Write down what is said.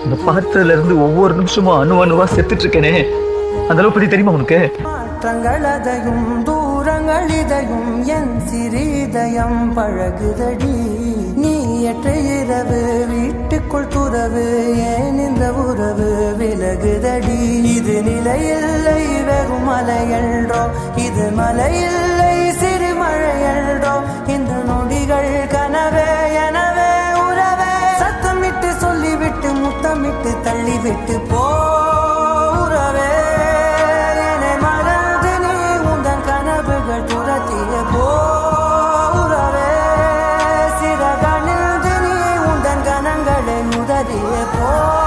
உன்னை பார்த்ததுல இருந்து ஒவ்வொரு நிமிஷமும் அணு அணுவா செத்துட்டு இருக்கேனே அந்த அளவு பத்தி தெரியுமா உனக்கு மாற்றங்கள் அதையும் தூரங்கள் இதையும் என் சிறிதயம் பழகுதடி நீ எற்ற இரவு வீட்டுக்குள் துறவு ஏன் இந்த உறவு விலகுதடி இது நிலையில்லை வெறும் மலையன்றோ இது மலையில்லை சிறு மழையன்றோ இந்த நொடிகள் கனவே எனவே உறவே சத்தமிட்டு சொல்லிவிட்டு முத்தமிட்டு தள்ளிவிட்டு போ உறவே என்னை மறந்து நீ உந்தன் கனவுகள் துரத்திய போ உறவே சிறகணிந்து நீ உந்தன் கனங்களை உதறிய போ